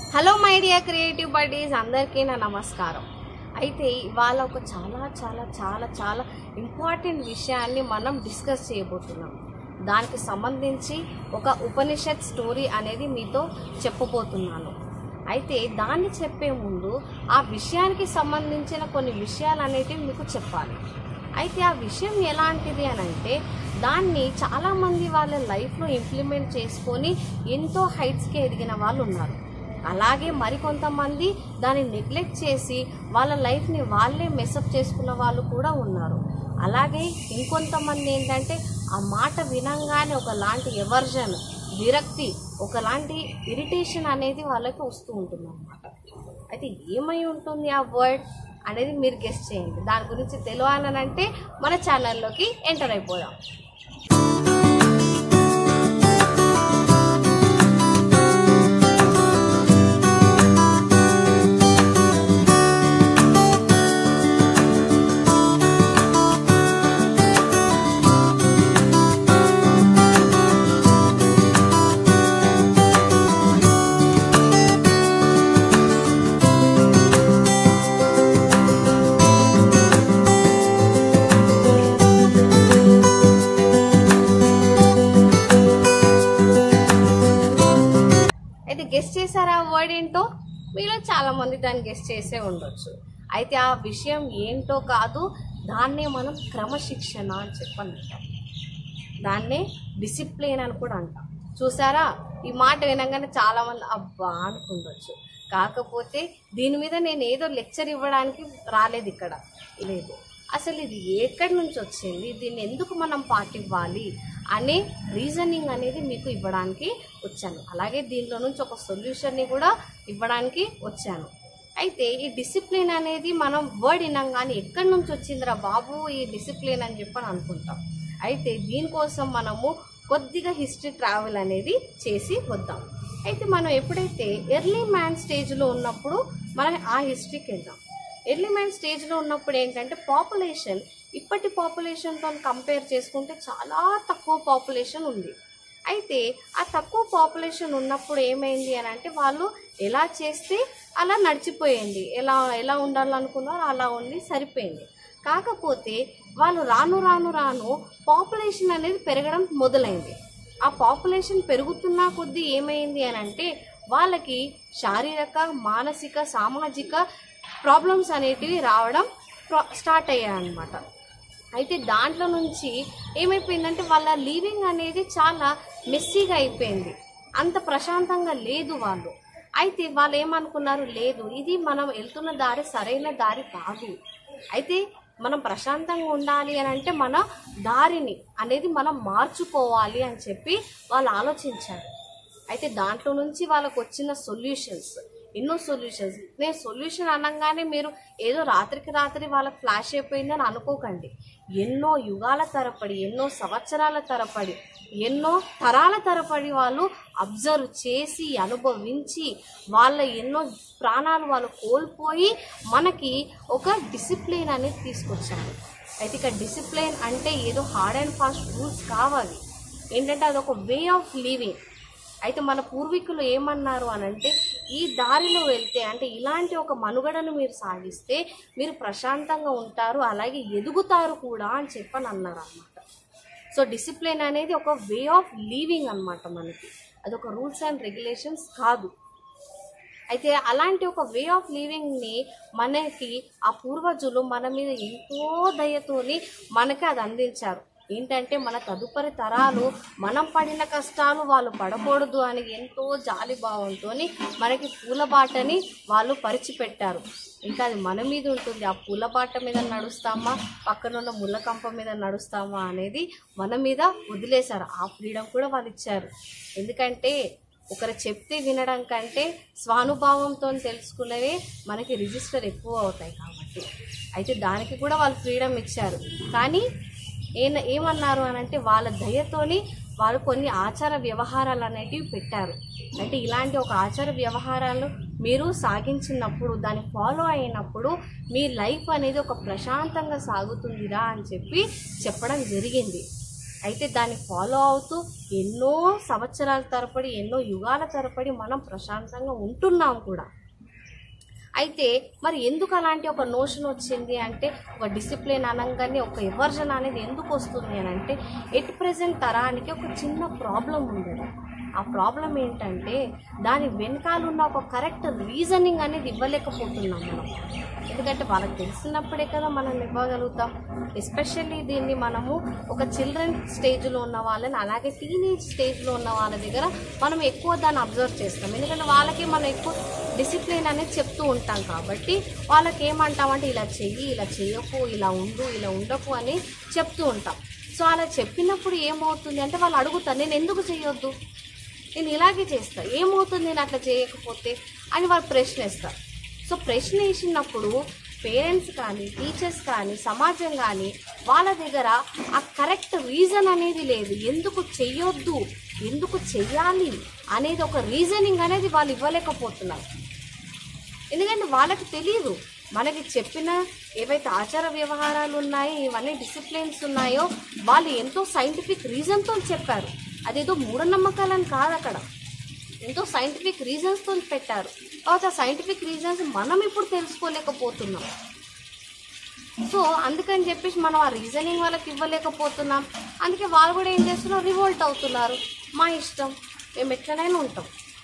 hello my dear creative buddies అందరికీ నా నమస్కారం అయితే ఇవాళ ఒక చాలా చాలా చాలా చాలా ఇంపార్టెంట్ విషయాన్ని మనం డిస్కస్ చేయబోతున్నాం దానికి సంబంధించి ఒక ఉపనిషత్ స్టోరీ అనేది మీతో చెప్పబోతున్నాను అయితే దాన్ని చెప్పే ముందు ఆ విషయానికి సంబంధించిన కొన్ని విషయాలు అనేటివి మీకు చెప్పాలి అయితే ఆ విషయం ఎలాంటిది అని అంటే దాన్ని చాలామంది వాళ్ళ లైఫ్లో ఇంప్లిమెంట్ చేసుకొని ఎంతో హైట్స్కి ఎదిగిన వాళ్ళు ఉన్నారు అలాగే మరికొంతమంది దాన్ని నెగ్లెక్ట్ చేసి వాళ్ళ లైఫ్ని వాళ్ళే మెసప్ చేసుకున్న వాళ్ళు కూడా ఉన్నారు అలాగే ఇంకొంతమంది ఏంటంటే ఆ మాట వినంగానే ఒకలాంటి ఎవర్జన్ విరక్తి ఒకలాంటి ఇరిటేషన్ అనేది వాళ్ళకి వస్తూ ఉంటుంది అన్నమాట అయితే ఏమై ఉంటుంది ఆ వర్డ్ అనేది మీరు గెస్ట్ చేయండి దాని గురించి తెలియాలనంటే మన ఛానల్లోకి ఎంటర్ అయిపోదాం అయితే గెస్ట్ చేశారా ఆ వర్డ్ ఏంటో మీలో చాలా మంది దాన్ని గెస్ట్ చేసే ఉండొచ్చు అయితే ఆ విషయం ఏంటో కాదు దాన్నే మనం క్రమశిక్షణ అని చెప్పని అంటాం దాన్నే డిసిప్లిన్ అని కూడా అంటాం చూసారా ఈ మాట వినగానే చాలా మంది అబ్బా అనుకుండొచ్చు కాకపోతే దీని మీద నేను ఏదో లెక్చర్ ఇవ్వడానికి రాలేదు ఇక్కడ లేదు అసలు ఇది ఎక్కడి నుంచి వచ్చింది దీన్ని ఎందుకు మనం పాటివ్వాలి అనే రీజనింగ్ అనేది మీకు ఇవ్వడానికి వచ్చాను అలాగే దీంట్లో నుంచి ఒక సొల్యూషన్ని కూడా ఇవ్వడానికి వచ్చాను అయితే ఈ డిసిప్లిన్ అనేది మనం వర్డ్ వినంగానే ఎక్కడి నుంచి వచ్చిందిరా బాబు ఈ డిసిప్లిన్ అని చెప్పని అనుకుంటాం అయితే దీనికోసం మనము కొద్దిగా హిస్టరీ ట్రావెల్ అనేది చేసి వద్దాం అయితే మనం ఎప్పుడైతే ఎర్లీ మ్యాన్ స్టేజ్లో ఉన్నప్పుడు మనం ఆ హిస్టరీకి వెళ్దాం ఎర్లీ మ్యాన్ స్టేజ్లో ఉన్నప్పుడు ఏంటంటే పాపులేషన్ ఇప్పటి పాపులేషన్తో కంపేర్ చేసుకుంటే చాలా తక్కువ పాపులేషన్ ఉంది అయితే ఆ తక్కువ పాపులేషన్ ఉన్నప్పుడు ఏమైంది అని అంటే వాళ్ళు ఎలా చేస్తే అలా నడిచిపోయింది ఎలా ఎలా ఉండాలనుకున్నారో అలా ఉండి సరిపోయింది కాకపోతే వాళ్ళు రాను రాను రాను పాపులేషన్ అనేది పెరగడం మొదలైంది ఆ పాపులేషన్ పెరుగుతున్న కొద్దీ ఏమైంది అని అంటే వాళ్ళకి శారీరక మానసిక సామాజిక ప్రాబ్లమ్స్ అనేటివి రావడం స్టార్ట్ అయ్యాయి అన్నమాట అయితే దాంట్లో నుంచి ఏమైపోయిందంటే వాళ్ళ లీవింగ్ అనేది చాలా మెస్సీగా అయిపోయింది అంత ప్రశాంతంగా లేదు వాళ్ళు అయితే వాళ్ళు ఏమనుకున్నారు లేదు ఇది మనం వెళ్తున్న దారి సరైన దారి కాదు అయితే మనం ప్రశాంతంగా ఉండాలి అని అంటే మన దారిని అనేది మనం మార్చుకోవాలి అని చెప్పి వాళ్ళు ఆలోచించారు అయితే దాంట్లో నుంచి వాళ్ళకు వచ్చిన సొల్యూషన్స్ ఎన్నో సొల్యూషన్స్ నేను సొల్యూషన్ అనగానే మీరు ఏదో రాత్రికి రాత్రి వాళ్ళకి ఫ్లాష్ అయిపోయిందని అనుకోకండి ఎన్నో యుగాల తరపడి ఎన్నో సంవత్సరాల తరపడి ఎన్నో తరాల తరపడి వాళ్ళు అబ్జర్వ్ చేసి అనుభవించి వాళ్ళ ఎన్నో ప్రాణాలు వాళ్ళు కోల్పోయి మనకి ఒక డిసిప్లిన్ అనేది తీసుకొచ్చారు అయితే ఇక డిసిప్లిన్ అంటే ఏదో హార్డ్ అండ్ ఫాస్ట్ రూల్స్ కావాలి ఏంటంటే అదొక వే ఆఫ్ లివింగ్ అయితే మన పూర్వీకులు ఏమన్నారు అని అంటే ఈ దారిలో వెళ్తే అంటే ఇలాంటి ఒక మనుగడను మీరు సాగిస్తే మీరు ప్రశాంతంగా ఉంటారు అలాగే ఎదుగుతారు కూడా అని చెప్పని అన్నారు అనమాట సో డిసిప్లిన్ అనేది ఒక వే ఆఫ్ లీవింగ్ అనమాట మనకి అదొక రూల్స్ అండ్ రెగ్యులేషన్స్ కాదు అయితే అలాంటి ఒక వే ఆఫ్ లివింగ్ని మనకి ఆ పూర్వజులు మన మీద ఎంతో దయతోని మనకి అది అందించారు ఏంటంటే మన తదుపరి తరాలు మనం పడిన కష్టాలు వాళ్ళు పడకూడదు అని ఎంతో జాలి భావంతో మనకి పూల బాటని వాళ్ళు పరిచిపెట్టారు ఇంకా అది మన మీద ఉంటుంది ఆ పూల బాట మీద నడుస్తామా పక్కనున్న ముళ్ళకంప మీద నడుస్తామా అనేది మన మీద వదిలేశారు ఆ ఫ్రీడమ్ కూడా వాళ్ళు ఇచ్చారు ఎందుకంటే ఒకరు చెప్తే వినడం కంటే స్వానుభావంతో తెలుసుకునేవే మనకి రిజిస్టర్ ఎక్కువ అవుతాయి కాబట్టి అయితే దానికి కూడా వాళ్ళు ఫ్రీడమ్ ఇచ్చారు కానీ ఏ ఏమన్నారు అని అంటే వాళ్ళ దయతోని వాళ్ళు కొన్ని ఆచార వ్యవహారాలు అనేటివి పెట్టారు అంటే ఇలాంటి ఒక ఆచార వ్యవహారాలు మీరు సాగించినప్పుడు దాన్ని ఫాలో అయినప్పుడు మీ లైఫ్ అనేది ఒక ప్రశాంతంగా సాగుతుందిరా అని చెప్పి చెప్పడం జరిగింది అయితే దాన్ని ఫాలో అవుతూ ఎన్నో సంవత్సరాల తరబడి ఎన్నో యుగాల తరబడి మనం ప్రశాంతంగా ఉంటున్నాం కూడా అయితే మరి ఎందుకు అలాంటి ఒక నోషన్ వచ్చింది అంటే ఒక డిసిప్లిన్ అనగానే ఒక ఎవర్జన్ అనేది ఎందుకు వస్తుంది అని అంటే ఎట్ ప్రజెంట్ తరానికి ఒక చిన్న ప్రాబ్లం ఉంది ఆ ప్రాబ్లం ఏంటంటే దాని వెనకాల ఉన్న ఒక కరెక్ట్ రీజనింగ్ అనేది ఇవ్వలేకపోతున్నాం మనం ఎందుకంటే వాళ్ళకి తెలిసినప్పుడే కదా మనం ఇవ్వగలుగుతాం ఎస్పెషల్లీ దీన్ని మనము ఒక చిల్డ్రన్ స్టేజ్లో ఉన్న వాళ్ళని అలాగే టీనేజ్ స్టేజ్లో ఉన్న వాళ్ళ దగ్గర మనం ఎక్కువ దాన్ని అబ్జర్వ్ చేస్తాం ఎందుకంటే వాళ్ళకి మనం ఎక్కువ డిసిప్లిన్ అనేది చెప్తూ ఉంటాం కాబట్టి వాళ్ళకి ఏమంటామంటే ఇలా చెయ్యి ఇలా చెయ్యకు ఇలా ఉండు ఇలా ఉండకు అని చెప్తూ ఉంటాం సో అలా చెప్పినప్పుడు ఏమవుతుంది అంటే వాళ్ళు అడుగుతారు నేను ఎందుకు చేయొద్దు నేను ఇలాగే చేస్తా ఏమవుతుంది నేను అట్లా చేయకపోతే అని వాళ్ళు ప్రశ్నిస్తారు సో ప్రశ్న వేసినప్పుడు పేరెంట్స్ కానీ టీచర్స్ కానీ సమాజం కానీ వాళ్ళ దగ్గర ఆ కరెక్ట్ రీజన్ అనేది లేదు ఎందుకు చెయ్యొద్దు ఎందుకు చెయ్యాలి అనేది ఒక రీజనింగ్ అనేది వాళ్ళు ఇవ్వలేకపోతున్నారు ఎందుకంటే వాళ్ళకి తెలియదు మనకి చెప్పిన ఏవైతే ఆచార వ్యవహారాలు ఉన్నాయో ఇవన్నీ డిసిప్లిన్స్ ఉన్నాయో వాళ్ళు ఎంతో సైంటిఫిక్ రీజన్తో చెప్పారు అదేదో మూఢనమ్మకాలని కాదు అక్కడ ఎంతో సైంటిఫిక్ రీజన్స్తో పెట్టారు కాబట్టి ఆ సైంటిఫిక్ రీజన్స్ మనం ఇప్పుడు తెలుసుకోలేకపోతున్నాం సో అందుకని చెప్పేసి మనం ఆ రీజనింగ్ వాళ్ళకి ఇవ్వలేకపోతున్నాం అందుకే వాళ్ళు కూడా ఏం చేస్తున్నారు రివోల్ట్ అవుతున్నారు మా ఇష్టం మేము ఎట్లనైనా ఉంటాం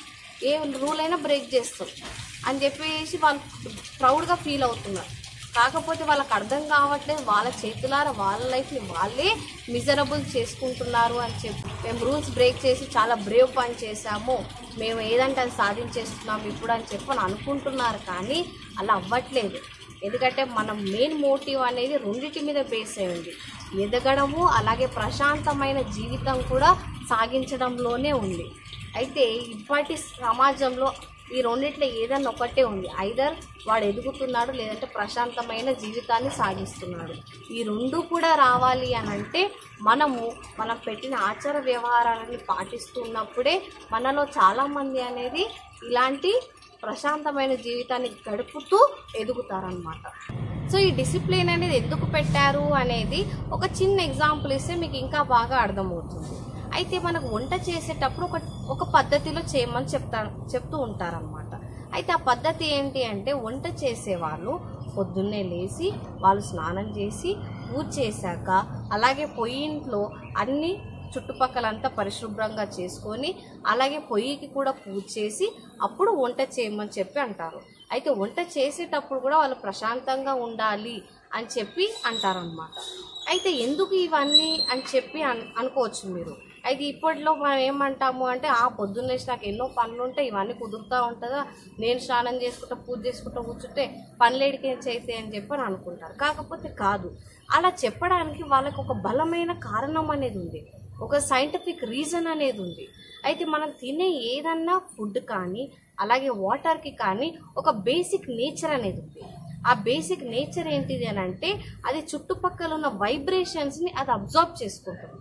ఏ రూల్ అయినా బ్రేక్ చేస్తాం అని చెప్పేసి వాళ్ళు ప్రౌడ్గా ఫీల్ అవుతున్నారు కాకపోతే వాళ్ళకి అర్థం కావట్లేదు వాళ్ళ చేతులారా వాళ్ళ లైఫ్ని వాళ్ళే మిజరబుల్ చేసుకుంటున్నారు అని చెప్పి మేము రూల్స్ బ్రేక్ చేసి చాలా బ్రేవ్ పని చేశాము మేము ఏదంటే అది సాధించేస్తున్నాం ఇప్పుడు అని చెప్పి అని అనుకుంటున్నారు కానీ అలా అవ్వట్లేదు ఎందుకంటే మన మెయిన్ మోటివ్ అనేది రెండింటి మీద బేస్ అయి ఉంది ఎదగడము అలాగే ప్రశాంతమైన జీవితం కూడా సాగించడంలోనే ఉంది అయితే ఇప్పటి సమాజంలో ఈ రెండిట్లో ఏదన్నా ఒకటే ఉంది ఐదర్ వాడు ఎదుగుతున్నాడు లేదంటే ప్రశాంతమైన జీవితాన్ని సాగిస్తున్నాడు ఈ రెండు కూడా రావాలి అని అంటే మనము మనం పెట్టిన ఆచార వ్యవహారాలని పాటిస్తున్నప్పుడే మనలో చాలామంది అనేది ఇలాంటి ప్రశాంతమైన జీవితాన్ని గడుపుతూ ఎదుగుతారనమాట సో ఈ డిసిప్లిన్ అనేది ఎందుకు పెట్టారు అనేది ఒక చిన్న ఎగ్జాంపుల్ ఇస్తే మీకు ఇంకా బాగా అర్థమవుతుంది అయితే మనకు వంట చేసేటప్పుడు ఒక ఒక పద్ధతిలో చేయమని చెప్తారు చెప్తూ ఉంటారనమాట అయితే ఆ పద్ధతి ఏంటి అంటే వంట చేసేవాళ్ళు పొద్దున్నే లేచి వాళ్ళు స్నానం చేసి పూజ చేశాక అలాగే పొయ్యింట్లో అన్ని చుట్టుపక్కలంతా పరిశుభ్రంగా చేసుకొని అలాగే పొయ్యికి కూడా పూజ చేసి అప్పుడు వంట చేయమని చెప్పి అంటారు అయితే వంట చేసేటప్పుడు కూడా వాళ్ళు ప్రశాంతంగా ఉండాలి అని చెప్పి అంటారనమాట అయితే ఎందుకు ఇవన్నీ అని చెప్పి అన్ అనుకోవచ్చు మీరు అయితే ఇప్పట్లో మనం ఏమంటాము అంటే ఆ పొద్దున్న లేచి నాకు ఎన్నో పనులు ఉంటాయి ఇవన్నీ కుదురుతూ ఉంటుందా నేను స్నానం చేసుకుంటా పూజ చేసుకుంటా కూర్చుంటే పనులేడికి చేస్తే అని చెప్పి అని అనుకుంటారు కాకపోతే కాదు అలా చెప్పడానికి వాళ్ళకి ఒక బలమైన కారణం అనేది ఉంది ఒక సైంటిఫిక్ రీజన్ అనేది ఉంది అయితే మనం తినే ఏదన్నా ఫుడ్ కానీ అలాగే వాటర్కి కానీ ఒక బేసిక్ నేచర్ అనేది ఉంది ఆ బేసిక్ నేచర్ ఏంటిది అని అంటే అది చుట్టుపక్కల ఉన్న వైబ్రేషన్స్ని అది అబ్జర్వ్ చేసుకుంటుంది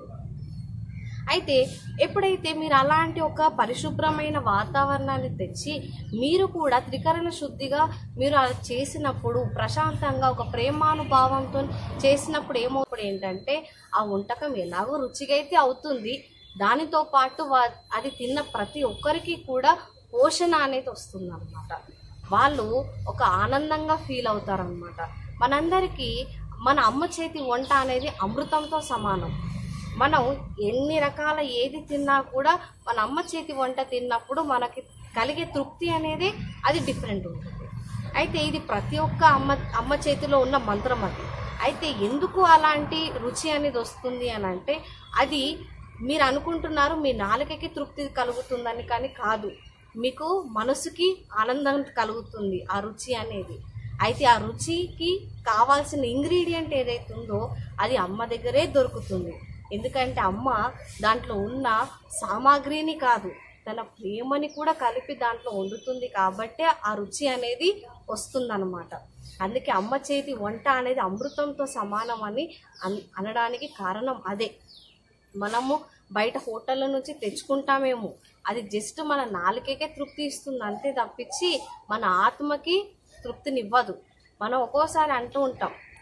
అయితే ఎప్పుడైతే మీరు అలాంటి ఒక పరిశుభ్రమైన వాతావరణాన్ని తెచ్చి మీరు కూడా త్రికరణ శుద్ధిగా మీరు అలా చేసినప్పుడు ప్రశాంతంగా ఒక ప్రేమానుభావంతో చేసినప్పుడు ఏమవుతుంది ఏంటంటే ఆ వంటకం ఎలాగో రుచిగా అయితే అవుతుంది దానితో పాటు వా- అది తిన్న ప్రతి ఒక్కరికి కూడా పోషణ అనేది వస్తుంది అనమాట వాళ్ళు ఒక ఆనందంగా ఫీల్ అవుతారనమాట మనందరికీ మన అమ్మ చేతి వంట అనేది అమృతంతో సమానం మనం ఎన్ని రకాల ఏది తిన్నా కూడా మన అమ్మ చేతి వంట తిన్నప్పుడు మనకి కలిగే తృప్తి అనేది అది డిఫరెంట్ ఉంటుంది అయితే ఇది ప్రతి ఒక్క అమ్మ అమ్మ చేతిలో ఉన్న మంత్రం అది అయితే ఎందుకు అలాంటి రుచి అనేది వస్తుంది అని అంటే అది మీరు అనుకుంటున్నారు మీ నాలుకకి తృప్తి కలుగుతుందని కానీ కాదు మీకు మనసుకి ఆనందం కలుగుతుంది ఆ రుచి అనేది అయితే ఆ రుచికి కావాల్సిన ఇంగ్రీడియంట్ ఏదైతే ఉందో అది అమ్మ దగ్గరే దొరుకుతుంది ఎందుకంటే అమ్మ దాంట్లో ఉన్న సామాగ్రిని కాదు తన ప్రేమని కూడా కలిపి దాంట్లో వండుతుంది కాబట్టే ఆ రుచి అనేది వస్తుందన్నమాట అందుకే అమ్మ చేతి వంట అనేది అమృతంతో సమానం అని అన్- అనడానికి కారణం అదే మనము బయట హోటళ్ళ నుంచి తెచ్చుకుంటామేమో అది జస్ట్ మన నాలుకకే తృప్తి ఇస్తుంది అంతే తప్పించి మన ఆత్మకి తృప్తినివ్వదు మనం ఒక్కోసారి అంటూ ఉంటాం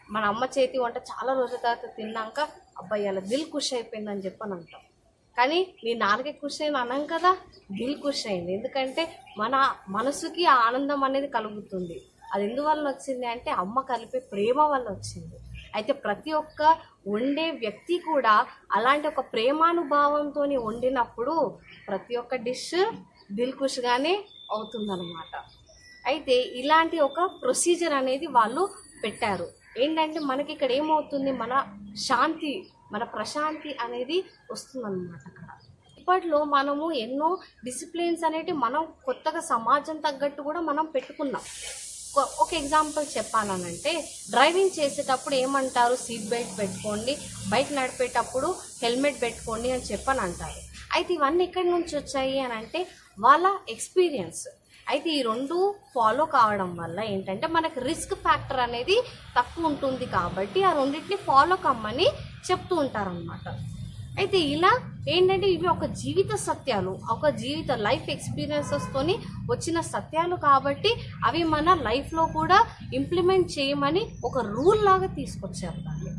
మన అమ్మ చేతి వంట చాలా రోజుల తర్వాత తిన్నాక అబ్బాయి అలా దిల్ ఖుష్ అయిపోయిందని చెప్పని అంటాం కానీ నీ నాలుగే ఖుషి అయింది అన్నాం కదా దిల్ ఖుష్ అయింది ఎందుకంటే మన మనసుకి ఆ ఆనందం అనేది కలుగుతుంది అది ఎందువల్ల వచ్చింది అంటే అమ్మ కలిపే ప్రేమ వల్ల వచ్చింది అయితే ప్రతి ఒక్క వండే వ్యక్తి కూడా అలాంటి ఒక ప్రేమానుభావంతో వండినప్పుడు ప్రతి ఒక్క డిష్ దిల్ ఖుష్గానే అవుతుందన్నమాట అయితే ఇలాంటి ఒక ప్రొసీజర్ అనేది వాళ్ళు పెట్టారు ఏంటంటే మనకి ఇక్కడ ఏమవుతుంది మన శాంతి మన ప్రశాంతి అనేది వస్తుందన్నమాట అక్కడ ఇప్పట్లో మనము ఎన్నో డిసిప్లిన్స్ అనేవి మనం కొత్తగా సమాజం తగ్గట్టు కూడా మనం పెట్టుకున్నాం ఒక- ఒక ఎగ్జాంపుల్ చెప్పాలనంటే డ్రైవింగ్ చేసేటప్పుడు ఏమంటారు సీట్ బెల్ట్ పెట్టుకోండి బైక్ నడిపేటప్పుడు హెల్మెట్ పెట్టుకోండి అని చెప్పని అంటారు అయితే ఇవన్నీ ఎక్కడి నుంచి వచ్చాయి అని అంటే వాళ్ళ ఎక్స్పీరియన్స్ అయితే ఈ రెండు ఫాలో కావడం వల్ల ఏంటంటే మనకు రిస్క్ ఫ్యాక్టర్ అనేది తక్కువ ఉంటుంది కాబట్టి ఆ రెండింటిని ఫాలో కమ్మని చెప్తూ ఉంటారనమాట అయితే ఇలా ఏంటంటే ఇవి ఒక జీవిత సత్యాలు ఒక జీవిత లైఫ్ ఎక్స్పీరియన్సెస్తోని వచ్చిన సత్యాలు కాబట్టి అవి మన లైఫ్లో కూడా ఇంప్లిమెంట్ చేయమని ఒక రూల్ లాగా తీసుకొచ్చారు దాన్ని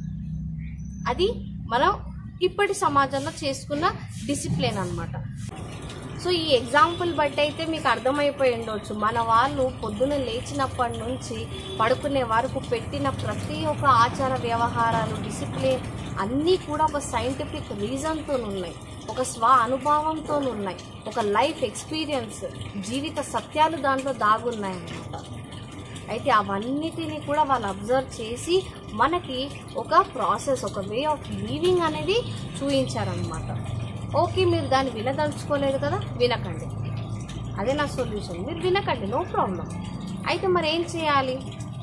అది మనం ఇప్పటి సమాజంలో చేసుకున్న డిసిప్లిన్ అన్నమాట సో ఈ ఎగ్జాంపుల్ బట్టి అయితే మీకు అర్థమైపోయి ఉండొచ్చు మన వాళ్ళు పొద్దున లేచినప్పటి నుంచి పడుకునే వరకు పెట్టిన ప్రతి ఒక్క ఆచార వ్యవహారాలు డిసిప్లిన్ అన్నీ కూడా ఒక సైంటిఫిక్ రీజన్తో ఉన్నాయి ఒక స్వ అనుభవంతో ఉన్నాయి ఒక లైఫ్ ఎక్స్పీరియన్స్ జీవిత సత్యాలు దాంట్లో దాగున్నాయి అన్నమాట అయితే అవన్నిటిని కూడా వాళ్ళు అబ్జర్వ్ చేసి మనకి ఒక ప్రాసెస్ ఒక వే ఆఫ్ లీవింగ్ అనేది చూపించారనమాట ఓకే మీరు దాన్ని వినదలుచుకోలేదు కదా వినకండి అదే నా సొల్యూషన్ మీరు వినకండి నో ప్రాబ్లం అయితే మరి ఏం చేయాలి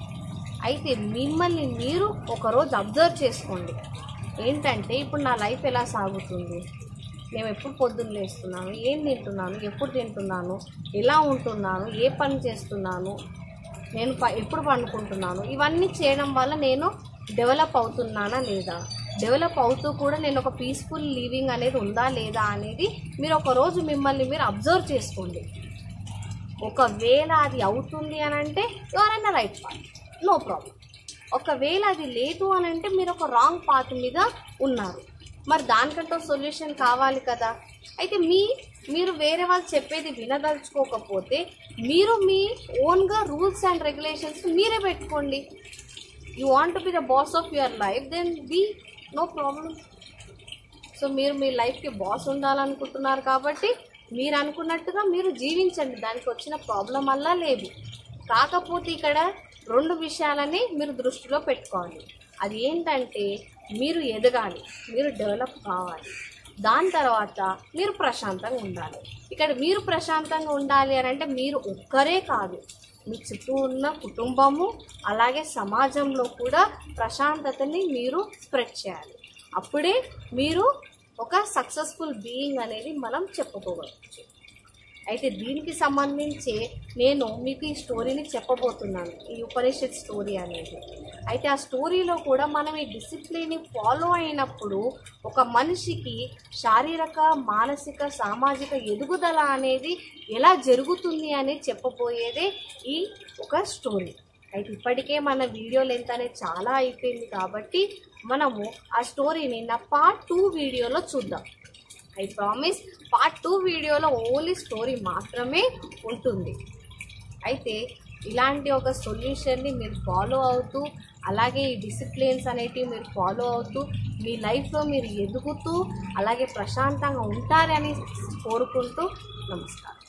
అయితే మిమ్మల్ని మీరు ఒకరోజు అబ్జర్వ్ చేసుకోండి ఏంటంటే ఇప్పుడు నా లైఫ్ ఎలా సాగుతుంది నేను ఎప్పుడు పొద్దున్న లేస్తున్నాను ఏం తింటున్నాను ఎప్పుడు తింటున్నాను ఎలా ఉంటున్నాను ఏ పని చేస్తున్నాను నేను ప ఎప్పుడు పండుకుంటున్నాను ఇవన్నీ చేయడం వల్ల నేను డెవలప్ అవుతున్నానా లేదా డెవలప్ అవుతూ కూడా నేను ఒక పీస్ఫుల్ లివింగ్ అనేది ఉందా లేదా అనేది మీరు ఒక రోజు మిమ్మల్ని మీరు అబ్జర్వ్ చేసుకోండి ఒకవేళ అది అవుతుంది అని అంటే ఎవరైనా రైట్ పాత్ నో ప్రాబ్లం ఒకవేళ అది లేదు అని అంటే మీరు ఒక రాంగ్ పాత్ మీద ఉన్నారు మరి దానికంటే సొల్యూషన్ కావాలి కదా అయితే మీ మీరు వేరే వాళ్ళు చెప్పేది వినదలుచుకోకపోతే మీరు మీ ఓన్గా రూల్స్ అండ్ రెగ్యులేషన్స్ మీరే పెట్టుకోండి you want to be the boss of your life then be no problem so మీరు మీ లైఫ్కి బాస్ ఉండాలనుకుంటున్నారు కాబట్టి మీరు అనుకున్నట్టుగా మీరు జీవించండి దానికి వచ్చిన ప్రాబ్లం వల్ల లేదు కాకపోతే ఇక్కడ రెండు విషయాలని మీరు దృష్టిలో పెట్టుకోవాలి అది ఏంటంటే మీరు ఎదగాలి మీరు డెవలప్ కావాలి దాని తర్వాత మీరు ప్రశాంతంగా ఉండాలి ఇక్కడ మీరు ప్రశాంతంగా ఉండాలి అని అంటే మీరు ఒక్కరే కాదు మీ చుట్టూ ఉన్న కుటుంబము అలాగే సమాజంలో కూడా ప్రశాంతతని మీరు స్ప్రెడ్ చేయాలి అప్పుడే మీరు ఒక సక్సెస్ఫుల్ బీయింగ్ అనేది మనం చెప్పుకోవచ్చు అయితే దీనికి సంబంధించి నేను మీకు ఈ స్టోరీని చెప్పబోతున్నాను ఈ ఉపనిషత్ స్టోరీ అనేది అయితే ఆ స్టోరీలో కూడా మనం ఈ డిసిప్లిన్ని ఫాలో అయినప్పుడు ఒక మనిషికి శారీరక మానసిక సామాజిక ఎదుగుదల అనేది ఎలా జరుగుతుంది అనేది చెప్పబోయేదే ఈ ఒక స్టోరీ అయితే ఇప్పటికే మన వీడియో లెంత్ అనేది చాలా అయిపోయింది కాబట్టి మనము ఆ స్టోరీని నా పార్ట్ టూ వీడియోలో చూద్దాం ఐ ప్రామిస్ పార్ట్ టూ వీడియోలో ఓన్లీ స్టోరీ మాత్రమే ఉంటుంది అయితే ఇలాంటి ఒక సొల్యూషన్ని మీరు ఫాలో అవుతూ అలాగే ఈ డిసిప్లిన్స్ అనేటివి మీరు ఫాలో అవుతూ మీ లైఫ్లో మీరు ఎదుగుతూ అలాగే ప్రశాంతంగా ఉంటారని కోరుకుంటూ నమస్కారం